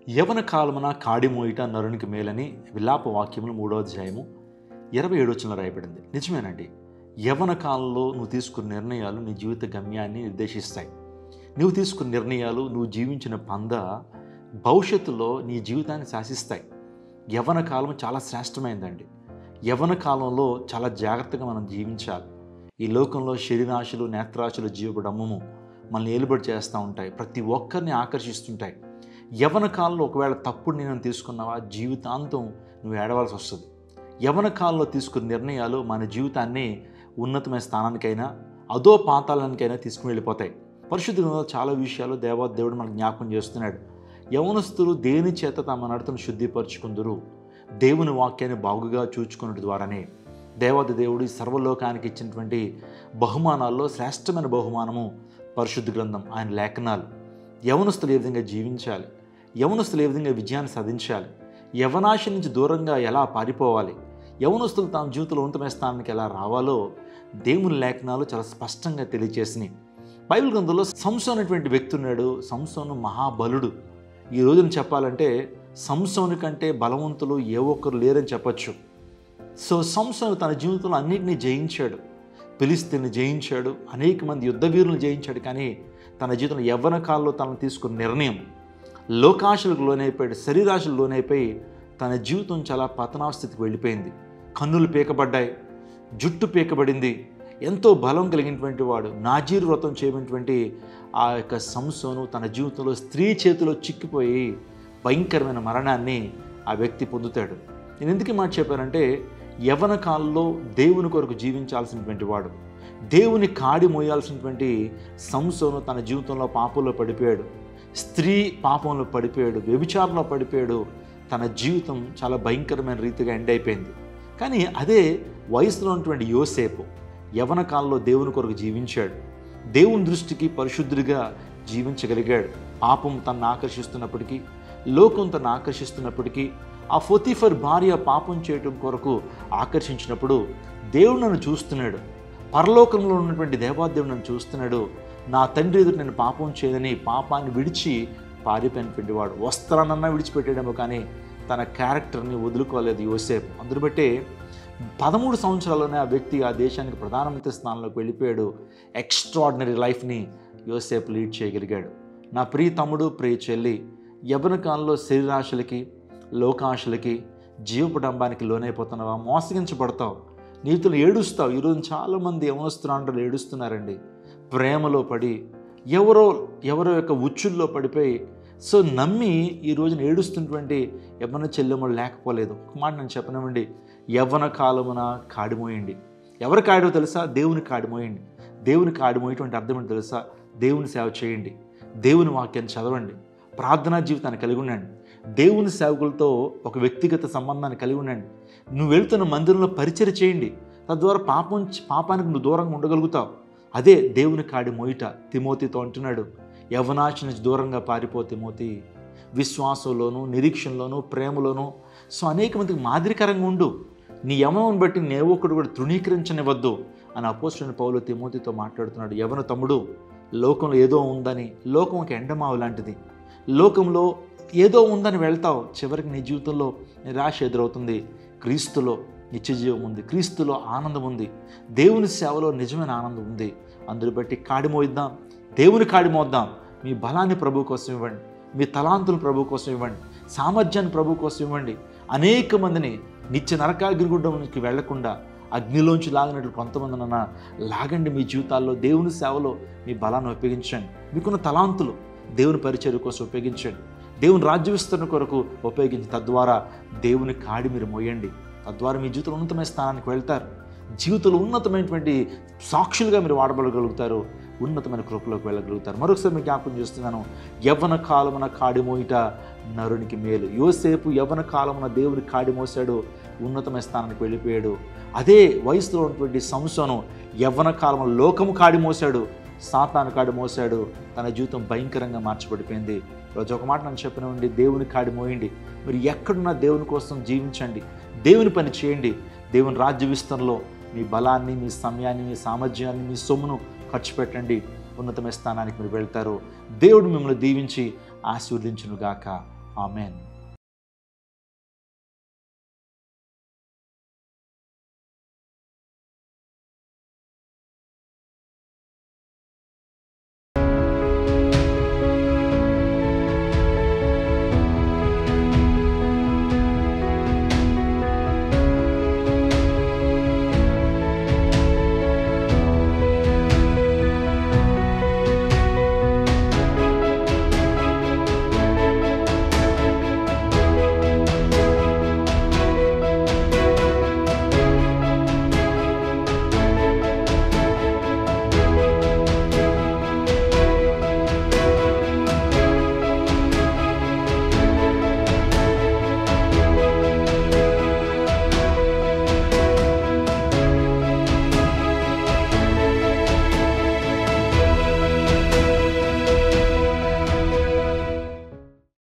యవన కాలమున కాడిమోయిట నరునికి మేలని విలాప వాక్యములు మూడో అధ్యాయము ఇరవై ఏడొచ్చులో రాయబడింది నిజమేనండి యవన కాలంలో నువ్వు తీసుకున్న నిర్ణయాలు నీ జీవిత గమ్యాన్ని నిర్దేశిస్తాయి నువ్వు తీసుకున్న నిర్ణయాలు నువ్వు జీవించిన పంద భవిష్యత్తులో నీ జీవితాన్ని శాసిస్తాయి యవన కాలం చాలా శ్రేష్టమైందండి యవన కాలంలో చాలా జాగ్రత్తగా మనం జీవించాలి ఈ లోకంలో శరీరాశలు నేత్రాశలు జీవడమ్మము మనల్ని ఏలుబడి చేస్తూ ఉంటాయి ప్రతి ఒక్కరిని ఆకర్షిస్తుంటాయి యవన కాలంలో ఒకవేళ తప్పుడు నిర్ణయం తీసుకున్నావా జీవితాంతం నువ్వు ఏడవలసి వస్తుంది యవన కాలంలో తీసుకున్న నిర్ణయాలు మన జీవితాన్ని ఉన్నతమైన స్థానానికైనా అదో పాతాళానికైనా తీసుకుని వెళ్ళిపోతాయి పరిశుద్ధ గ్రంథంలో చాలా విషయాలు దేవా దేవుడు మనకు జ్ఞాపకం చేస్తున్నాడు యవనస్తులు దేని చేత తమ నడతను శుద్ధిపరచుకుందరు దేవుని వాక్యాన్ని బాగుగా చూచుకున్నట్టు ద్వారానే దేవాది దేవుడు ఈ సర్వలోకానికి ఇచ్చినటువంటి బహుమానాల్లో శ్రేష్టమైన బహుమానము పరిశుద్ధ గ్రంథం ఆయన లేఖనాలు యవనస్తులు ఏ విధంగా జీవించాలి యవనస్తులు ఏ విధంగా విజయాన్ని సాధించాలి యవనాశ నుంచి దూరంగా ఎలా పారిపోవాలి యవనస్తులు తమ జీవితంలో ఉన్నతమైన స్థానానికి ఎలా రావాలో దేవుని లేఖనాలు చాలా స్పష్టంగా తెలియజేసినాయి బైబిల్ గ్రంథంలో సంసోన్ అనేటువంటి వ్యక్తి ఉన్నాడు సంసోను మహాబలుడు ఈ రోజున చెప్పాలంటే సంసోను కంటే బలవంతులు ఏ ఒక్కరు లేరని చెప్పచ్చు సో సంసోను తన జీవితంలో అన్నిటినీ జయించాడు పిలిస్తీని జయించాడు అనేక మంది యుద్ధ వీరులను జయించాడు కానీ తన జీవితంలో యవ్వన కాలంలో తనను తీసుకున్న నిర్ణయం లోకాశలకు లోనైపోయాడు శరీరాశలు లోనైపోయి తన జీవితం చాలా పతనాస్థితికి వెళ్ళిపోయింది కన్నులు పీకబడ్డాయి జుట్టు పీకబడింది ఎంతో బలం కలిగినటువంటి వాడు నాజీరు వ్రతం చేయనటువంటి ఆ యొక్క సంసోను తన జీవితంలో స్త్రీ చేతిలో చిక్కిపోయి భయంకరమైన మరణాన్ని ఆ వ్యక్తి పొందుతాడు నేను ఎందుకు ఈ మాట చెప్పానంటే యవన కాలంలో దేవుని కొరకు జీవించాల్సినటువంటి వాడు దేవుని కాడి మోయాల్సినటువంటి సంసోను తన జీవితంలో పాపంలో పడిపోయాడు స్త్రీ పాపంలో పడిపోయాడు వ్యభిచారంలో పడిపోయాడు తన జీవితం చాలా భయంకరమైన రీతిగా ఎండ్ అయిపోయింది కానీ అదే వయసులో ఉన్నటువంటి యోసేపు యవన కాలంలో దేవుని కొరకు జీవించాడు దేవుని దృష్టికి పరిశుద్ధుడిగా జీవించగలిగాడు పాపం తనను ఆకర్షిస్తున్నప్పటికీ లోకం తను ఆకర్షిస్తున్నప్పటికీ ఆ ఫొతిఫర్ భార్య పాపం చేయటం కొరకు ఆకర్షించినప్పుడు దేవుడు నన్ను చూస్తున్నాడు పరలోకంలో ఉన్నటువంటి దేవాదేవుడు నన్ను చూస్తున్నాడు నా తండ్రి ఎదురు నేను పాపం చేయదని పాపాన్ని విడిచి పారిపోయినటువంటి వాడు వస్త్రానన్నా విడిచిపెట్టాడేమో కానీ తన క్యారెక్టర్ని వదులుకోలేదు యోసేపు అందును బట్టే పదమూడు సంవత్సరాల్లోనే ఆ వ్యక్తి ఆ దేశానికి ప్రధానమంత్రి స్థానంలోకి వెళ్ళిపోయాడు ఎక్స్ట్రాడినరీ లైఫ్ని యోసేపు లీడ్ చేయగలిగాడు నా ప్రియ తమ్ముడు ప్రియ చెల్లి యవన కాలంలో శరీరాశలకి లోకాశలకి జీవకుటుంబానికి లోనైపోతున్నావా మోసగించబడతావు నీతులు ఏడుస్తావు ఈరోజు చాలామంది యవనస్తున్నారు ఏడుస్తున్నారండి ప్రేమలో పడి ఎవరో ఎవరో యొక్క ఉచ్చుల్లో పడిపోయి సో నమ్మి ఈ రోజున ఏడుస్తున్నటువంటి యవ్వన చెల్లెమ్మలు లేకపోలేదు ఒక మాట నేను చెప్పనివ్వండి యవ్వన కాలమున కాడిమోయండి ఎవరు కాడో తెలుసా దేవుని కాడిమోయండి దేవుని కాడిమోయేటువంటి అర్థం ఏంటో తెలుసా దేవుని సేవ చేయండి దేవుని వాక్యాన్ని చదవండి ప్రార్థనా జీవితాన్ని కలిగి ఉండండి దేవుని సేవకులతో ఒక వ్యక్తిగత సంబంధాన్ని కలిగి ఉండండి నువ్వు వెళ్తున్న మందిరంలో పరిచయం చేయండి తద్వారా పాపం పాపానికి నువ్వు దూరంగా ఉండగలుగుతావు అదే దేవుని కాడి మోయిట తిమోతితో అంటున్నాడు యవనాశ నుంచి దూరంగా పారిపో తిమోతి విశ్వాసంలోనూ నిరీక్షణలోనూ ప్రేమలోనూ సో అనేక మందికి మాదిరికరంగా ఉండు నీ యవనం బట్టి నే ఒక్కడు కూడా తృణీకరించనివద్దు అని అపోస్తున్న పౌలు తిమోతితో మాట్లాడుతున్నాడు యవన తమ్ముడు లోకంలో ఏదో ఉందని లోకం ఒక ఎండమావు లాంటిది లోకంలో ఏదో ఉందని వెళ్తావు చివరికి నీ జీవితంలో నిరాశ ఎదురవుతుంది క్రీస్తులో నిత్యజీవం ఉంది క్రీస్తులో ఆనందం ఉంది దేవుని సేవలో నిజమైన ఆనందం ఉంది అందుని బట్టి కాడిమోయిద్దాం దేవుని కాడిమోద్దాం మీ బలాన్ని ప్రభు కోసం ఇవ్వండి మీ తలాంతులు ప్రభు కోసం ఇవ్వండి సామర్థ్యాన్ని ప్రభు కోసం ఇవ్వండి అనేక మందిని నిత్య నరకాగిరిగుడ్డంకి వెళ్లకుండా అగ్నిలోంచి లాగినట్లు కొంతమందినన్నా లాగండి మీ జీవితాల్లో దేవుని సేవలో మీ బలాన్ని ఉపయోగించండి మీకున్న తలాంతులు దేవుని పరిచర్య కోసం ఉపయోగించండి దేవుని రాజ్య విస్తరణ కొరకు ఉపయోగించి తద్వారా దేవుని కాడి మీరు మోయండి తద్వారా మీ జీవితంలో ఉన్నతమైన స్థానానికి వెళ్తారు జీవితంలో ఉన్నతమైనటువంటి సాక్షులుగా మీరు వాడబడగలుగుతారు ఉన్నతమైన కృపలోకి వెళ్ళగలుగుతారు మరొకసారి మీకు జ్ఞాపకం చేస్తున్నాను యవ్వన కాలమున కాడిమోయిట నరునికి మేలు యోసేపు యవ్వన కాలమున దేవుని కాడి మోసాడు ఉన్నతమైన స్థానానికి వెళ్ళిపోయాడు అదే వయసులో ఉన్నటువంటి సంసోను యవ్వన కాలంలో లోకము కాడి మోసాడు సాతాను కాడి మోసాడు తన జీవితం భయంకరంగా మార్చబడిపోయింది రోజు ఒక మాట నన్ను చెప్పినండి దేవుని కాడి మోయండి మీరు ఎక్కడున్నా దేవుని కోసం జీవించండి దేవుని పని చేయండి దేవుని రాజ్య విస్తరణలో మీ బలాన్ని మీ సమయాన్ని మీ సామర్థ్యాన్ని మీ సొమ్మును ఖర్చు పెట్టండి ఉన్నతమైన స్థానానికి మీరు వెళ్తారు దేవుడు మిమ్మల్ని దీవించి ఆశీర్వదించునుగాక ఆమెన్